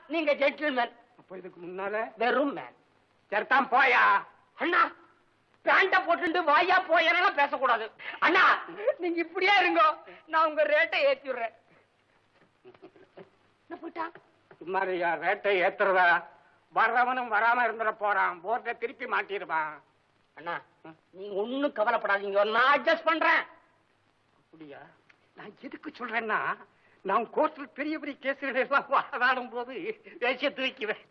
நீங்க ஜென்டில்மேன் அப்ப இதுக்கு முன்னால வெறும் மேன் சரிதான் போயா அண்ணா பேண்ட போட்டுட்டு வாயா போயெல்லாம் பேசக்கூடாது அண்ணா நீங்க இப்படியே இருங்க நான் உங்க ரேட்டை ஏத்தி விடுறேன் என்ன போயிட்டா சும்மாரியா ரேட்டை ஏத்துறதா வர்றவனும் வராம இருந்துட போறான் போர்ட்டை திருப்பி மாட்டிடுவான் அண்ணா நீங்க ஒண்ணும் கவலைப்படாதீங்க நான் அட்ஜஸ்ட் பண்றேன் அப்படியா நான் எதுக்கு சொல்றேன்னா நான் கோர்ட்ல பெரிய பெரிய கேசுகள் எல்லாம் வாதாடும் போது வேஷிய தூக்கிவேன்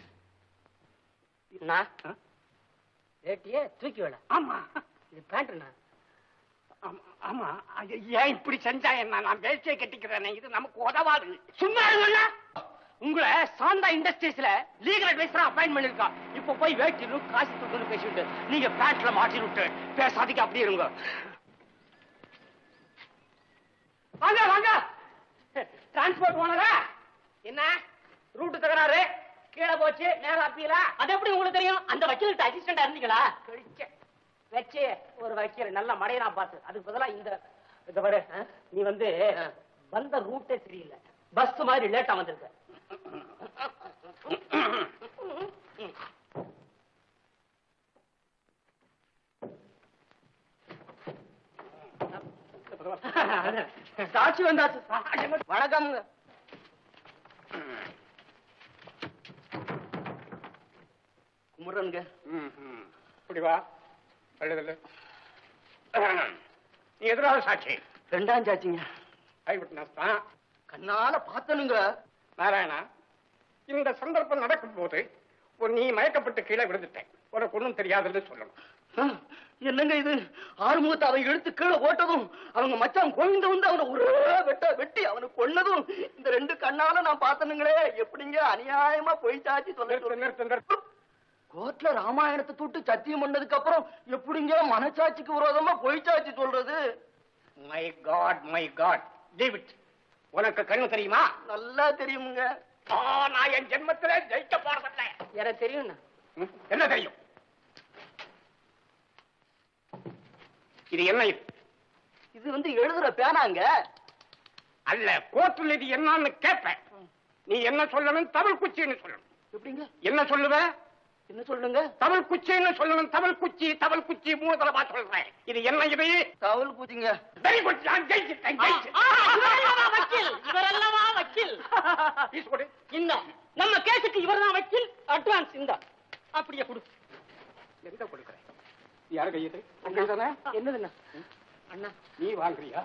அண்ணா ஆ? ரேட்டியே தூக்கி விட ஆமா இது பேண்ட்ண்ணா ஆமா, ஆமா ஐய, ஏன் இப்படி செஞ்சா என்ன நான் வேஷ்டியை கட்டிக்கிறேனே இது நமக்கு உதவாது சும்மா இருங்கண்ணா உங்களை சாந்தா இண்டஸ்ட்ரீஸ்ல லீகல் அட்வைசரா அப்பாயின்ட் பண்ணிருக்கா இப்ப போய் வேட்டிலும் காசு கொடுக்கணும் பேசிட்டு நீங்க பேண்ட்ல மாட்டி விட்டு பேசாதீங்க அப்படி இருங்க வாங்க வாங்க டிரான்ஸ்போர்ட் ஓனரா என்ன ரூட் தகராறு கீழே போச்சு நேரா அப்பீலா அது எப்படி உங்களுக்கு தெரியும் அந்த வக்கீல்கிட்ட அசிஸ்டண்டா இருந்தீங்களா கழிச்ச வச்சு ஒரு வக்கீல் நல்ல மடையனா பார்த்து அதுக்கு பதிலா இந்த இந்த பாரு ஆ, நீ வந்து வந்த ரூட்டே சரியில்லை பஸ் மாதிரி லேட்டா வந்திருக்க சாட்சி வந்தாச்சு வணக்கம்ங்க குமுறனுங்க ம், ம். இப்படி வா எழுதல நீ எதிராக சாட்சி ரெண்டாம் சாட்சிங்க ஐ விட்னஸ் தான் கண்ணால பார்த்தனுங்க நாராயணா இந்த சந்தர்ப்பம் நடக்கும் போது ஒரு நீ மயக்கப்பட்டு கீழே விழுந்துட்டேன் உனக்கு ஒண்ணும் தெரியாதுன்னு சொல்லணும் ஆ, என்னங்க இது ஆறுமுகத்தை அவன் இழுத்து கீழே ஓட்டதும் அவங்க மச்சான் கோவிந்த வந்து அவனை ஒரே வெட்ட வெட்டி அவனை கொன்னதும் இந்த ரெண்டு கண்ணால நான் பார்த்தனுங்களே எப்படிங்க அநியாயமா பொய் சாட்சி நிறுத்து, சொல்ல நிறுத்து, நிறுத்து. கோர்ட்ல ராமாயணத்தை தொட்டு சத்தியம் பண்ணதுக்கு அப்புறம் எப்படிங்க மனசாட்சிக்கு விரோதமா பொய் சாட்சி சொல்றது my God my God David உனக்கு கண்ணு தெரியுமா நல்லா தெரியுமுங்க ஆ, நான் என் ஜென்மத்திலே ஜெயிக்க போறதில்லை எனக்கு தெரியும் ம், என்ன தெரியும் இது என்ன இது இது வந்து எழுதுற பேனாங்க அல்ல கோர்ட்டில் இது என்னன்னு கேட்பேன் நீ என்ன சொல்லணும் தமிழ் குச்சின்னு சொல்லணும் எப்படிங்க என்ன சொல்லுவ என்ன சொல்லுங்க தமிழ் குச்சின்னு சொல்லணும் தமிழ் குச்சி தமிழ் குச்சி மூணு தடவை சொல்றேன் இது என்ன இது தவல் பூச்சிங்க வெரி குட் நான் ஜெயிச்சிட்டேன் வக்கீல் இவரெல்லவா வக்கீல் ஜெயிச்சிட்டேன் கொடு இந்த நம்ம கேஸுக்கு இவர்தான் வக்கீல் அட்வான்ஸ் இந்த அப்படியே கொடு எந்த கொடுக்குறேன் யாரு கையது உங்க தானே என்னதுண்ணா அண்ணா நீ வாங்குறியா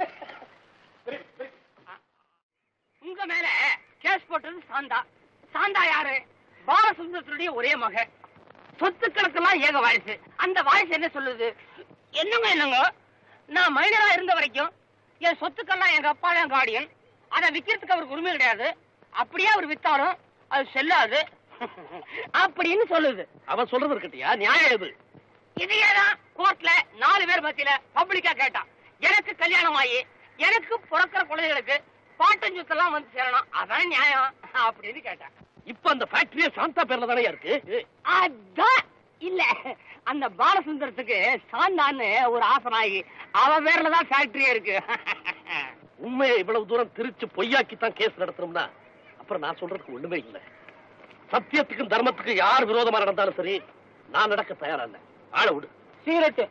உங்க மேல கேஸ் போட்டது சாந்தா சாந்தா யாரு பாலசுந்தரத்துடைய ஒரே மக சொத்து கணக்கெல்லாம் ஏக வாரிசு அந்த வாரிசு என்ன சொல்லுது என்னங்க என்னங்க நான் மைனரா இருந்த வரைக்கும் என் சொத்துக்கெல்லாம் எங்க அப்பா தான் கார்டியன் அதை விக்கிறதுக்கு அவருக்கு உரிமை கிடையாது அப்படியே அவர் வித்தாலும் அது செல்லாது அப்படின்னு சொல்லுது அவன் சொல்றது இருக்கட்டியா நியாயம் எது இதையேதான் கோர்ட்ல நாலு பேர் மத்தியில பப்ளிக்கா கேட்டான் எனக்கு கல்யாணம் ஆகி எனக்கு பிறக்கிற குழந்தைகளுக்கு பாட்டன் சொத்தெல்லாம் வந்து சேரணும் அதான் நியாயம் அப்படின்னு கேட்டான் இப்ப அந்த ஃபேக்டரியே சாந்தா பேர்ல தானே இருக்கு அதான் இல்ல அந்த பாலசுந்தரத்துக்கு சாந்தான்னு ஒரு ஆசனாகி அவ பேர்ல தான் ஃபேக்டரியே இருக்கு உண்மையை இவ்வளவு தூரம் திரிச்சு பொய்யாக்கி தான் கேஸ் நடத்தணும்னா அப்புறம் நான் சொல்றதுக்கு ஒண்ணுமே இல்ல சத்தியத்துக்கும் தர்மத்துக்கும் யார் விரோதமா நடந்தாலும் சரி நான் நடக்க தயாரா இல்ல ஆள விடு சீரட்டு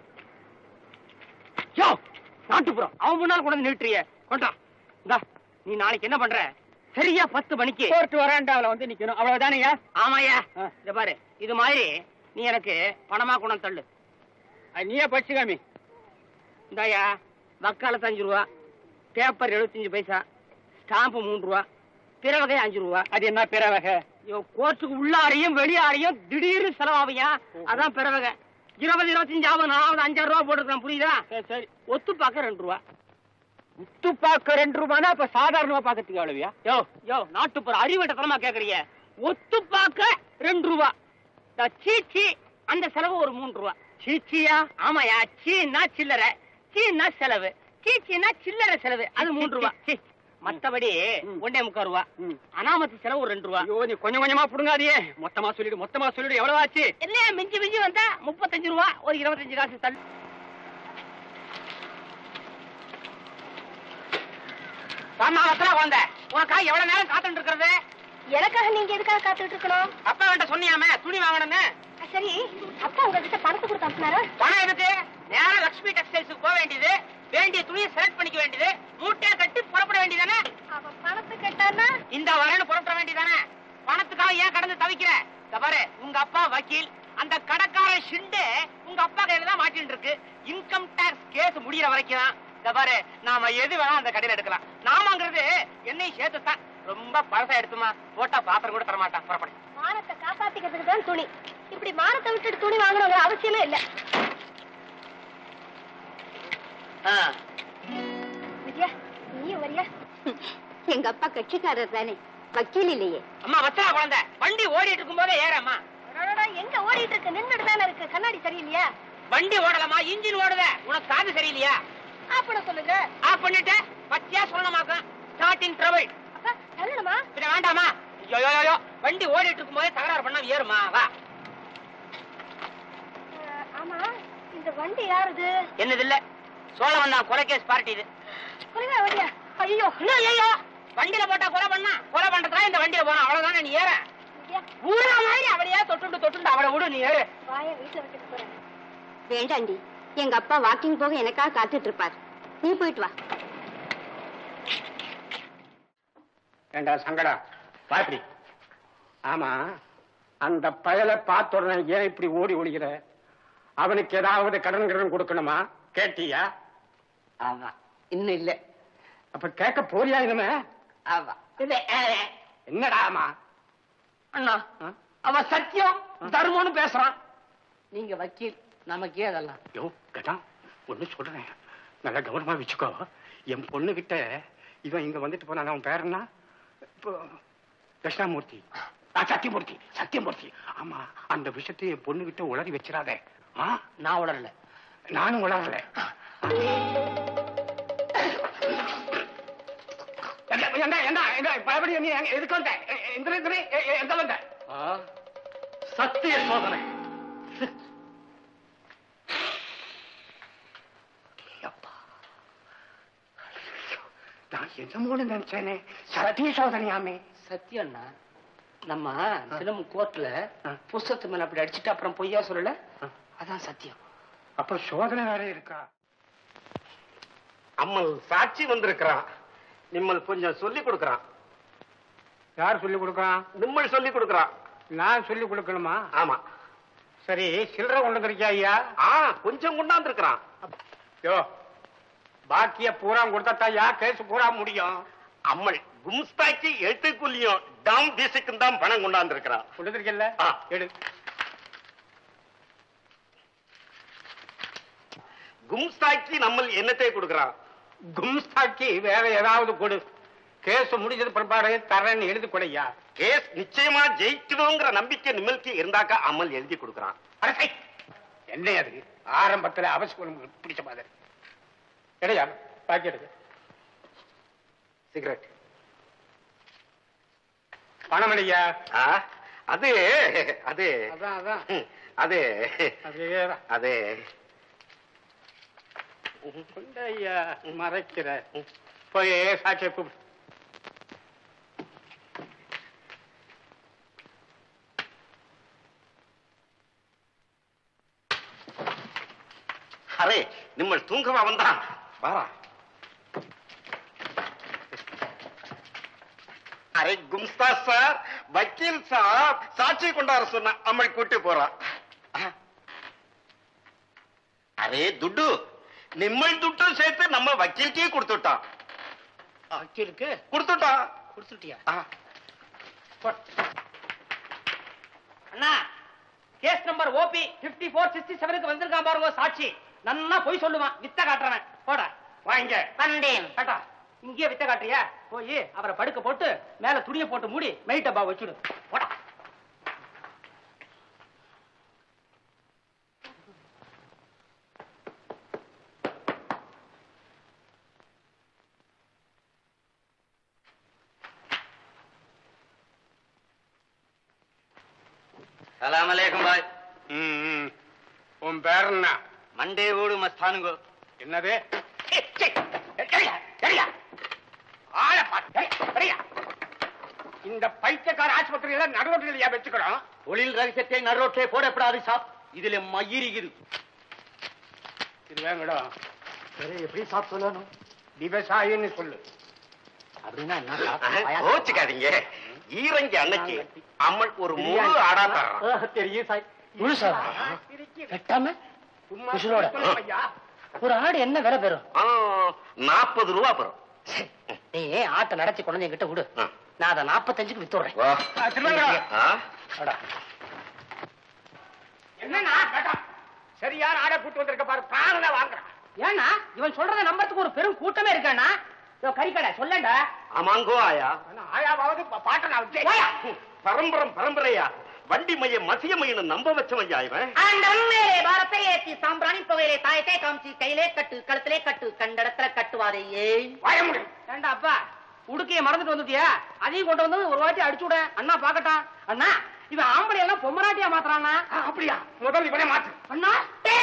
யோ நாட்டுப்புறம் அவன் முன்னால் கொண்டு வந்து நிறுத்துறிய கொண்டா இந்தா நீ நாளைக்கு என்ன பண்ற சரியா பத்து மணிக்கு கோர்ட் வராண்டாவில வந்து நிக்கணும் அவ்வளவுதானேயா ஆமாய்யா ஆ. இத பாரு இது மாதிரி நீ எனக்கு பணமா கொண்டு வந்து தள்ளு அது நீயே படிச்சுக்காமி இந்தாயா வக்காலத்து அஞ்சு ரூபா பேப்பர் எழுபத்தஞ்சு பைசா ஸ்டாம்பு மூணு ரூபா பிறவகை அஞ்சு ரூபா அது என்ன பிற வகை ஐயோ கோர்ட்டுக்கு உள்ளாரையும் வெளியாரையும் திடீர்னு செலவாவியா அதான் பிறவகை இருபது இருபத்தஞ்சு ஆகும் நான் அஞ்சாறு ரூபா போட்டுருக்கேன் புரியுதா சரி சரி ஒத்து பார்க்க ரெண்டு ரூபா உத்து பார்க்க ரெண்டு ரூபானா அப்ப சாதாரணமா பாக்கிறதுக்கு எவ்வளவுயா யோ யோ நாட்டுப்புற அறிவட்டத்தனமா கேக்குறீங்க ஒத்து பார்க்க ரெண்டு ரூபா இந்த சீச்சி அந்த செலவு ஒரு மூணு ரூபா சீச்சியா ஆமாயா சீன்னா சில்லறை சீன்னா செலவு சீச்சின்னா சில்லறை செலவு அது மூணு ரூபா சீ. மத்தபடி ம். ஒன்னே முக்கால் ரூபா ம். அனாமத்து செலவு ஒரு ரெண்டு ரூபா ஐயோ நீ கொஞ்சம் கொஞ்சமா புடுங்காதியே மொத்தமா சொல்லிடு மொத்தமா சொல்லிடு எவ்வளவு ஆச்சு இல்லையா மிஞ்சி மிஞ்சி வந்தா முப்பத்தஞ்சு ரூபா ஒரு இருபத்தஞ்சு காசு தள்ளு சாமாவத்துல வந்த உனக்கா எவ்வளவு நேரம் காத்துட்டு இருக்கிறது எனக்காக நீங்க எதுக்காக காத்துட்டு இருக்கணும் அப்பா கிட்ட சொன்னியாமே துணி வாங்கணும்னு சரி அப்பா உங்ககிட்ட பணத்தை கொடுத்து அனுப்புனாரா பணம் எதுக்கு நேரா லட்சுமி டெக்ஸ்டைல்ஸுக்கு போக வேண்டியது வேண்டிய துணியை செலக்ட் பண்ணிக்க வேண்டியது மூட்டையை கட்டி புறப்பட வேண்டியதானே அவ பணத்தை கேட்டானா இந்த வரேன்னு புறப்பட வேண்டியதானே பணத்துக்காக ஏன் கடந்து தவிக்கிற இந்த பாரு உங்க அப்பா வக்கீல் அந்த கடைக்கார ஷிண்டு உங்க அப்பா கையில தான் மாட்டின்னு இருக்கு இன்கம் டாக்ஸ் கேஸ் முடியற வரைக்கும் தான் இந்த பாரு நாம எது வேணா அந்த கடையில எடுக்கலாம் நாமங்கிறது என்னையும் சேர்த்து தான் ரொம்ப பழசா எடுத்துமா போட்டா பாத்திரம் கூட தரமாட்டான் புறப்படு மானத்தை காப்பாத்திக்கிறதுக்கு தான் துணி இப்படி மானத்தை விட்டுட்டு துணி வாங்கணுங்கிற அவசியமே இல்ல விஜயா நீயும் வரியா எங்க அப்பா கட்சிக்காரர் தானே வக்கீல் இல்லையே அம்மா வச்சா குழந்தை வண்டி ஓடிட்டு இருக்கும் போதே ஏறம்மா அடடடா, எங்க ஓடிட்டு இருக்கு நின்னுட்டு தானே இருக்கு கண்ணாடி சரியில்லையா வண்டி ஓடலமா இன்ஜின் ஓடுத உனக்கு காது சரியில்லையா ஆப்பட சொல்லுங்க ஆஃப் பண்ணிட்டு பச்சையா சொல்லணுமாக்கும் ஸ்டார்டிங் ட்ரபிள் அப்பா தள்ளணுமா பின்ன வேண்டாமா ஐயோ ஐயோ, ஐயோ வண்டி ஓடிட்டு இருக்கும் போதே தகராறு பண்ணாம ஏறுமா வா அஹ், ஆமா இந்த வண்டி யாருது என்னது இல்ல சோழவன் தான் கொலை கேஸ் பார்ட்டி இது குறைவா வண்டியா ஐயோ ஐயோ வண்டியில போட்டா கொலை பண்ணா கொலை பண்றதா இந்த வண்டியில போனா அவ்வளவுதானே நீ ஏற விஜயா ஊரா மாதிரி அவளையே தொட்டுண்டு தொட்டுண்டு அவளை விடு நீ ஏறு வாய வீட்டுல விட்டுட்டு போறேன் வேண்டாண்டி எங்க அப்பா வாக்கிங் போக எனக்காக காத்துட்டு இருப்பார் நீ போயிட்டு வா ஏண்டா சங்கடா பாப்பி ஆமா அந்த பயலை பார்த்த உடனே ஏன் இப்படி ஓடி ஒளிகிற அவனுக்கு ஏதாவது கடன் கடன் கொடுக்கணுமா கேட்டியா ஆமா இன்னும் இல்ல அப்ப கேட்க போறியா இனிமே ஆமா என்னடா ஆமா அண்ணா ஆ? அவன் சத்தியம் தர்மம்னு பேசுறான் நீங்க வக்கீல் நமக்கே அதெல்லாம் யோ கதா ஒண்ணு சொல்றேன் நல்லா கவனமா வச்சுக்கோ என் பொண்ணு கிட்ட இவன் இங்க வந்துட்டு போனான் அவன் பேர் என்ன இப்போ தட்சிணாமூர்த்தி ஆ, சத்தியமூர்த்தி சத்தியமூர்த்தி ஆமா அந்த விஷயத்தை என் பொண்ணு கிட்ட உளறி வச்சிடாதே ஆ நான் உடறல நானும் உளறல என்ன என்ன என்ன என்ன பயப்படி நீ எங்க- எதுக்கு வந்த எ- எ- எந்த எந்த எ- எ- எந்த வந்த சத்திய சோதனை அப்பா. ஐயோ, நான் என்னமோன்னு நினைச்சேனே சரதிய சோதனையாமே சத்தியம்னா நம்ம சிலம் கோர்ட்ல ஆ. புஸ்தகத்து மேல அப்படி அடிச்சுட்டு அப்புறம் பொய்யா சொல்லல ஆ. அதான் சத்தியம் அப்ப சோதனை வேற இருக்கா அம்மல் சாட்சி வந்திருக்கிறான் நிம்மல் கொஞ்சம் சொல்லி கொடுக்கறான் யார் சொல்லி கொடுக்கறான் நிம்மல் சொல்லி கொடுக்கறான் நான் சொல்லி கொடுக்கணுமா ஆமா சரி சில்லறை கொண்டு வந்திருக்கியா ஐயா ஆ கொஞ்சம் கொண்டாந்துருக்கிறான் யோ பாக்கிய பூரா கொடுத்தா யா கேஸ் பூரா முடியும் அம்மல் கும்ஸ்தாக்கி எழுத்துக்குள்ளியும் டாம் பீஸுக்கும் தான் பணம் கொண்டாந்துருக்கிறான் கொடுத்துருக்கல ஆ. எடு கும்ஸ்தாக்கி நம்ம என்னத்தை கொடுக்கறான் கும்ஸ்தாக்கி வேற ஏதாவது கொடு கேஸ் முடிஞ்சது பிற்பாடு தரேன்னு எழுதி கொடையா கேஸ் நிச்சயமா ஜெயிக்கணுங்கிற நம்பிக்கை நிம்மலுக்கு இருந்தாக்கா அமல் எழுதி கொடுக்கறான் அரசை என்ன அது ஆரம்பத்துல அவசியம் பிடிச்ச மாதிரி எடையா பாக்கி எடுக்கு சிகரெட் பணம் இல்லையா ஆ, அது அது அதான் அதான் ம், அது அதேதான் அது ஐயா மறைக்கிற போய் சாட்சியை கூப்பிடு அரே நிம்மல் தூங்கவா வந்தான் வாரா அரே கும்ஸ்தா சார் வக்கீல் சார் சாட்சி கொண்டாட சொன்ன அம்மல் கூட்டி போறான் அரே துட்டு நிம்மல் துட்டு சேர்த்து நம்ம வக்கீலுக்கே கொடுத்துட்டான் வக்கீலுக்கு கொடுத்துட்டான் கொடுத்துட்டியா ஆ, அண்ணா case number OP fifty four sixty செவனுக்கு வந்திருக்கான் பாருங்க சாட்சி நன்னா போய் சொல்லுவான் வித்த காட்டுறவன் போட வாங்க கண்டேன் கேட்டா இங்கேயே வித்த காட்டுறியா போய் அவரை படுக்க போட்டு மேல துணியை போட்டு மூடி மெய் டப்பா வச்சுடு போடா சலாம் அலைக்கும் பாய் ம், ம். உன் பேர் என்ன மண்டே ஊடு மஸ்தானுங்கோ என்னது ஏய், சீ, எடியா, எடியா. ஆளை பாத்து, ஏய், எடியா. இந்த பைத்தியக்கார ஆஸ்பத்திரியில நடுவோட்டிலையா வச்சுக்கிறோம் தொழில் ரகசியத்தை நடுரோட்டே போடப்படாது சாப் இதுல மயிரிக்குது இது வேங்கடா சரி எப்படி சாப் சொல்லணும் விவசாயின்னு சொல்லு அப்படின்னா என்ன சாப் கோச்சுக்காதீங்க ஈரங்கி அன்னைக்கு அம்மன் ஒரு முழு ஆடா தர்றான் தெரியும் சாய் முழுசா வெட்டாம சும்மா உசுரோட. சொல்லு ஐயா. ஒரு ஆடு என்ன விலை பெறும் நாற்பது ரூபா பெறும் நீ ஆட்டை நடத்தி கொண்டு என்கிட்ட விடு ஆ. நான் அதை நாற்பத்தஞ்சுக்கு வித்துடுறேன் வா. ஆ, திருமங்கலம். ஆ? அடா. என்னண்ணா கேட்டா சரியான ஆடை கூட்டு வந்திருக்க பாரு பிராணனை வாங்குறான் ஏன்னா இவன் சொல்றதை நம்புறதுக்கு ஒரு பெரும் கூட்டமே இருக்கானா இதோ கறிக்கடை சொல்லண்டா ஆமாங்கோ ஆயா ஆனா ஆயாவாவது பா- பாட்டை நான் வச்சேன். பரம்பரம் பரம்பரையா வண்டி மைய மசிய மையன்னு நம்ப வச்சவன் ஐயா இவன் மேலே பாரத்தை ஏத்தி சாம்பிராணி புகையிலே தாயத்தை காமிச்சு கையிலே கட்டு கழுத்திலே கட்டு கண்டடத்துல கட்டுவாதே ஏய் வாய முடி. ஏண்டா அப்பா உடுக்கைய மறந்துட்டு வந்துட்டியா அதையும் கொண்டு வந்து ஒரு வாட்டி அடிச்சு விட அண்ணா பாக்கட்டான் அண்ணா இவன் ஆம்பளை எல்லாம் பொம்மராட்டியா மாத்துறானா ஆ, அப்படியா முதல் இவனே மாத்து அண்ணா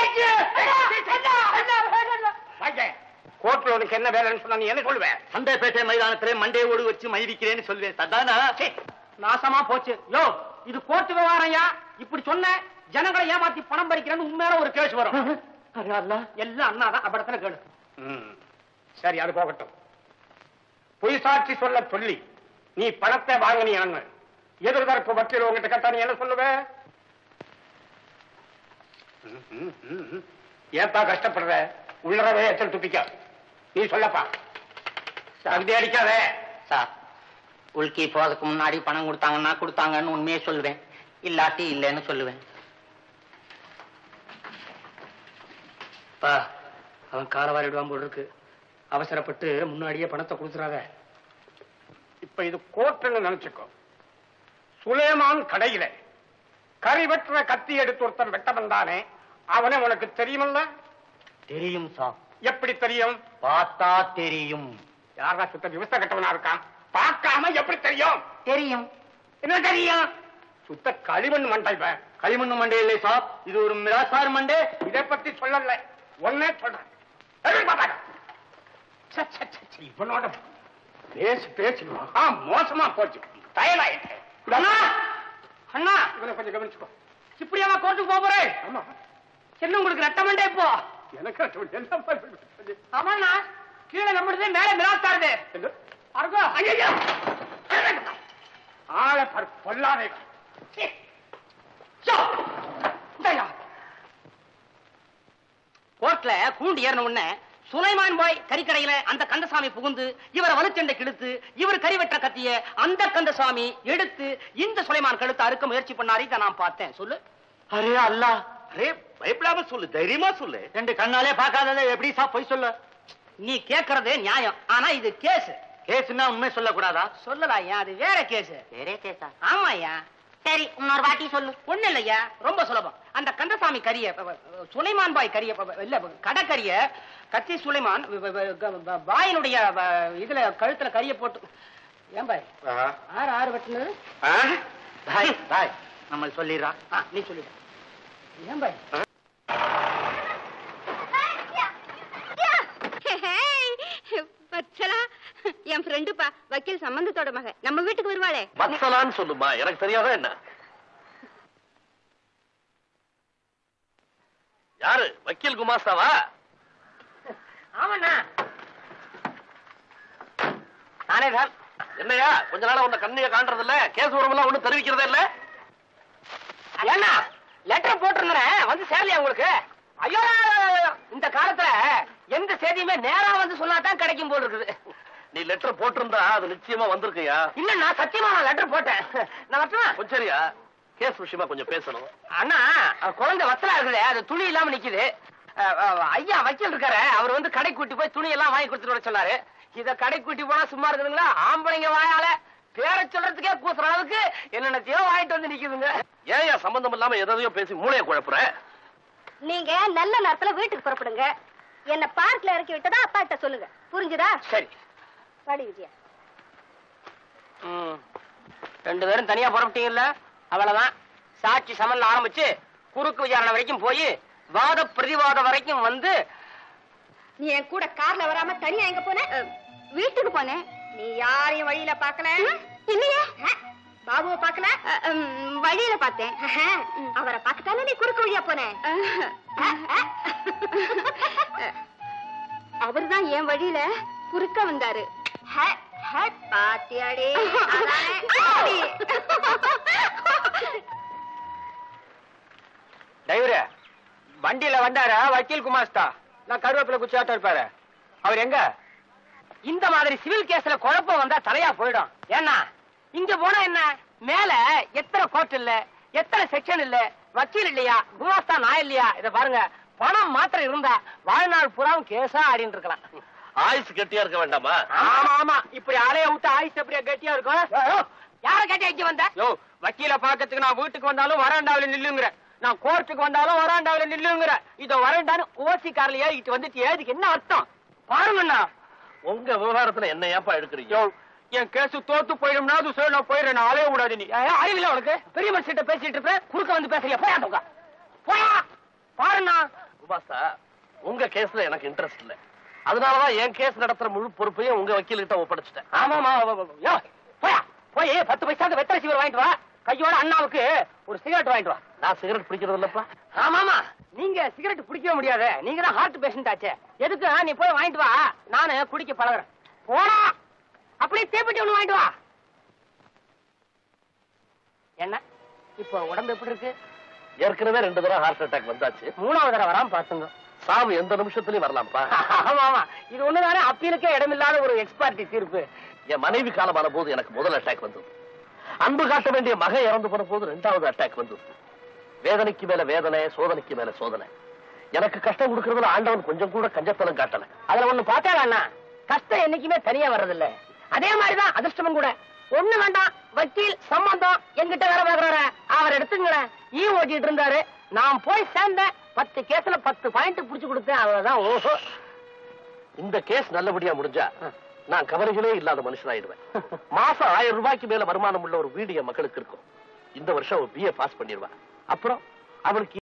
வாங்க கோர்ட்ல உனக்கு என்ன வேலைன்னு சொன்னா நீ என்ன சொல்லுவேன் சந்தைப்பேட்டை மைதானத்திலே மண்டே ஓடு வச்சு மைதிக்கிறேன்னு சொல்வேன் சதானா நாசமா போச்சு யோ இது கோர்ட்டு விவகாரம்யா இப்படி சொன்ன ஜனங்களை ஏமாத்தி பணம் பறிக்கிறேன்னு உண்மையான ஒரு கேஸ் வரும் எல்லாம் அண்ணாதான் அப்படத்துல கேளு ம். சரி அது போகட்டும் பொய் சாட்சி சொல்ல சொல்லி நீ பணத்தை வாங்கினியான்னு எதிர்தரப்பு வக்கீல் உங்ககிட்ட கேட்டா நீ என்ன சொல்லுவ ம், ம், ம், ம். ஏப்பா கஷ்டப்படுற உள்ளரவே எச்சல் துப்பிக்க நீ சொல்லப்பா தகுதி அடிக்காத சார் உள்கி போறதுக்கு முன்னாடி பணம் கொடுத்தாங்கன்னா கொடுத்தாங்கன்னு உண்மையே சொல்லுவேன் இல்லாட்டி இல்லைன்னு சொல்லுவேன் பா அவன் கால வாரிடுவான் போல் இருக்கு அவசரப்பட்டு முன்னாடியே பணத்தை கொடுத்துறாத இப்ப இது கோர்ட்டுன்னு நினைச்சுக்கோ சுலேமான் கடையில கறி வெட்டுற கத்தி எடுத்து ஒருத்தன் வெட்ட வந்தானே அவனை உனக்கு தெரியுமல்ல தெரியும் சார் எப்படி தெரியும் பார்த்தா தெரியும் யாரா சுத்த விவசாய கட்டவனா இருக்கான் பார்க்காம எப்படி தெரியும் தெரியும் என்ன தெரியும் சுத்த களிமண் மண்டை இவன். களிமண்ணு மண்டே இல்லை சார் இது ஒரு மிராசார் மண்டே இதை பத்தி சொல்லல ஒன்னே சொல்றேன் ஏய் பாப்பா. ச்சே, ச்சே, ச்சே, ச்சே, இவனோட பேசு பேசு மகா மோசமா போச்சு தயலாயிட்டேன் அண்ணா அண்ணா இவனை கொஞ்சம் கவனிச்சுக்கோ இப்படியாவா கோர்ட்டுக்கு போக போறேன் ஆமா என்ன உங்களுக்கு ரத்தமண்டே இப்போ எனக்கு அது என்ன பண்றது? ஆமாண்ணா கீழே நம்மளுது மேல மிராஸ்தாருது என்ன? அருகோ ஐயையோ! ஆளை பாரு, பொல்லாதே சீ. சோ. இந்தாயா. கோர்ட்ல கூண்டு ஏறின உடனே சுலைமான் பாய் கறிக்கடையில அந்த கந்தசாமி புகுந்து இவரை வலுச்சண்டை கிழித்து இவர் கறி வெட்ட கத்திய அந்த கந்தசாமி எடுத்து இந்த சுலைமான் கழுத்தை அறுக்க முயற்சி பண்ணாரு இதை நான் பார்த்தேன் சொல்லு அரே அல்லா அரே பயப்படாம சொல்லு தைரியமா சொல்லு ரெண்டு கண்ணாலே பார்க்காததை எப்படி சார் பொய் சொல்ல நீ கேக்குறது நியாயம் ஆனா இது கேஸ் கேஸ்னா உண்மை சொல்லக்கூடாதா சொல்லலாம் ஐயா அது வேற கேஸ் வேறே கேஸா ஆமா ஐயா சரி இன்னொரு வாட்டி சொல்லு ஒண்ணு இல்லையா ரொம்ப சுலபம் அந்த கந்தசாமி கரிய ப- ப- சுலைமான் பாய் கரிய ப- ப- இல்ல கடற்கரிய கத்தி சுலைமான் வ- வ- வ- க- வ- பாயினுடைய வ- இதுல கழுத்துல கரிய போட்டு ஏன் பாய் ஆறு ஆறு வெட்டினது பாய் பாய் நம்ம சொல்லிடுறா ஆ, நீ சொல்லிடு ஏன் பாய் வச்சலா என் ஃப்ரெண்டுப்பா வக்கீல் சம்பந்தத்தோட மக நம்ம வீட்டுக்கு வருவாளே வத்சலான்னு சொல்லுமா எனக்கு தெரியாதா என்ன யாரு வக்கீல் குமாஸ்தாவா ஆமாண்ணா நானே தான் என்னையா கொஞ்ச நாளா உன்னை கண்ணிய காண்றது இல்ல கேஸ் உறவுலாம் ஒண்ணும் தெரிவிக்கிறதே இல்ல ஏன்னா லெட்டர் போட்டிருந்தேன் வந்து சேரலையா உங்களுக்கு ஐயோ இந்த காலத்துல எந்த செய்தியுமே நேரா வந்து சொன்னாதான் கிடைக்கும் போல் இருக்குது நீ லெட்டர் போட்டிருந்தா அது நிச்சயமா வந்திருக்கையா இல்ல நான் சத்தியமா நான் லெட்டர் போட்டேன் நான் வரட்டுமா? கொஞ்சம் சரியா கேஸ் விஷயமா கொஞ்சம் பேசணும் அண்ணா அஹ், குழந்தை வத்தலா இருக்குது அது துணி இல்லாம நிக்குது அஹ், அஹ், ஐயா வக்கீல் இருக்காரு அவர் வந்து கடை கூட்டி போய் துணி எல்லாம் வாங்கி கொடுத்துட்டு வர சொன்னாரு இத கடை கூட்டி போனா சும்மா இருக்குதுங்களா ஆம்பளைங்க வாயால பேர சொல்றதுக்கே கூசுற அளவுக்கு என்னென்னத்தையோ வாங்கிட்டு வந்து நிக்குதுங்க ஏன் சம்பந்தம் இல்லாம எதையோ பேசி மூளைய குழப்புற நீங்க நல்ல நேரத்துல வீட்டுக்கு புறப்படுங்க என்ன பார்க்ல இறக்கி விட்டதா அப்பா கிட்ட சொல்லுங்க புரிஞ்சுதா சரி வாடி விஜயா ம். ரெண்டு பேரும் தனியா புறப்பட்டீங்கல்ல அவ்வளவுதான் சாட்சி சமன்ல ஆரம்பிச்சு குறுக்கு விசாரணை வரைக்கும் போய் வாத பிரதிவாதம் வரைக்கும் வந்து நீ என் கூட கார்ல வராம தனியா எங்க போன வீட்டுக்கு போனேன் நீ யாரையும் வழியில பாக்கல இல்லையே பாபுவை பார்க்கல அஹ், உம், வழியில பார்த்தேன் அவரை பார்க்கத்தானே நீ குறுக்கு வழியா போன அவர்தான் என் வழியில குறுக்க வந்தாரு பாத்தியாடி டிரைவரு வண்டியில வந்தாரா வக்கீல் குமாஸ்தா நான் கருவேப்பில குச்சியாட்டம் இருப்பாரு அவர் எங்க இந்த மாதிரி சிவில் கேஸ்ல குழப்பம் வந்தா தலையா போயிடும் ஏன்னா இங்க போனா என்ன மேல எத்தனை கோர்ட் இல்ல எத்தனை செக்ஷன் இல்ல வக்கீல் இல்லையா குமாஸ்தா நான் இல்லையா இத பாருங்க பணம் மாத்திரம் இருந்தா வாழ்நாள் புறாவும் கேஸா ஆடிட்டு இருக்கலாம் ஆயுசு கெட்டியா இருக்க வேண்டாமா ஆமா ஆமா இப்படி அலைய விட்டு ஆயுஷ் எப்படியா கெட்டியா இருக்கும் யார கட்டியா இங்க வந்த யோ வக்கீல பாக்கிறதுக்கு நான் வீட்டுக்கு வந்தாலும் வராண்டாவில நில்லுங்கிற நான் கோர்ட்டுக்கு வந்தாலும் வராண்டாவில நில்லுங்கிற இதோ வரண்டான்னு ஓசி கார்ல ஏறிக்கிட்டு வந்துட்டு ஏதுக்கு என்ன அர்த்தம் பாருங்கண்ணா உங்க விவகாரத்துல என்ன ஏப்பா எடுக்கிறீங்க யோ என் கேஸ் தோத்து போயிடும்னா அது சொல்லி நான் போயிடுறேன் நான் அலைய கூடாது நீ ஏன் அறிவில்ல உனக்கு பெரிய மனுஷிட்ட பேசிட்டு இருப்பேன் குறுக்க வந்து பேசுறியா போயா தோக்கா போயா பாருண்ணா குமாஸ்தா உங்க கேஸ்ல எனக்கு இன்ட்ரெஸ்ட் இல்ல அதனாலதான் என் கேஸ் நடத்துற முழு பொறுப்பையும் உங்க வக்கீல் கிட்ட ஒப்படைச்சிட்டேன் ஆமாமா யோ போயா போய் பத்து பைசாக்கு வெத்தலை சீவர் வாங்கிட்டு வா கையோட அண்ணாவுக்கு ஒரு சிகரெட் வாங்கிட்டு வா நான் சிகரெட் பிடிக்கிறது இல்லப்பா ஆமாமா நீங்க சிகரெட் குடிக்கவே முடியாது நீங்க தான் ஹார்ட் பேஷண்ட் ஆச்சே எதுக்கு நீ போய் வாங்கிட்டு வா நானு குடிக்க பழகுறேன் போடா அப்படியே தீப்பெட்டி ஒண்ணு வாங்கிட்டு வா என்ன இப்போ உடம்பு எப்படி இருக்கு ஏற்கனவே ரெண்டு தடவை ஹார்ட் அட்டாக் வந்தாச்சு மூணாவது தடவை வராம பாத்துங்க சாவு எந்த நிமிஷத்துலயும் வரலாம்ப்பா ஆமா ஆமா இது ஒண்ணுதானே அப்பீலுக்கே இடமில்லாத ஒரு எக்ஸ்பார்ட்டி தீர்ப்பு என் மனைவி காலமான போது எனக்கு முதல் அட்டாக் வந்தது அன்பு காட்ட வேண்டிய மகன் இறந்து போன போது ரெண்டாவது அட்டாக் வந்தது வேதனைக்கு மேல வேதனை சோதனைக்கு மேல சோதனை எனக்கு கஷ்டம் கொடுக்கறதுல ஆண்டவன் கொஞ்சம் கூட கஞ்சத்தனம் காட்டல அதுல ஒண்ணு பார்த்தாடா அண்ணா கஷ்டம் என்னைக்குமே தனியா வர்றதில்ல அதே மாதிரிதான் அதிர்ஷ்டமும் கூட ஒண்ணு வேண்டாம் வக்கீல் சம்பந்தம் எங்கிட்ட வேலை பார்க்கறாரு அவர் எடுத்துங்களேன் ஈ ஓட்டிட்டு இருந்தாரு நான் போய் சேர்ந்தேன் பத்து கேஸ்ல பத்து பாயிண்ட் புடிச்சு கொடுத்தேன் அவ்வளவுதான் ஓஹோ இந்த கேஸ் நல்லபடியா முடிஞ்சா நான் கவலைகளே இல்லாத மனுஷனாயிடுவேன் மாசம் ஆயிரம் ரூபாய்க்கு மேல வருமானம் உள்ள ஒரு வீடு என் மக்களுக்கு இருக்கும் இந்த வருஷம் பிஏ பாஸ் பண்ணிடுவா அப்புறம் அவளுக்கு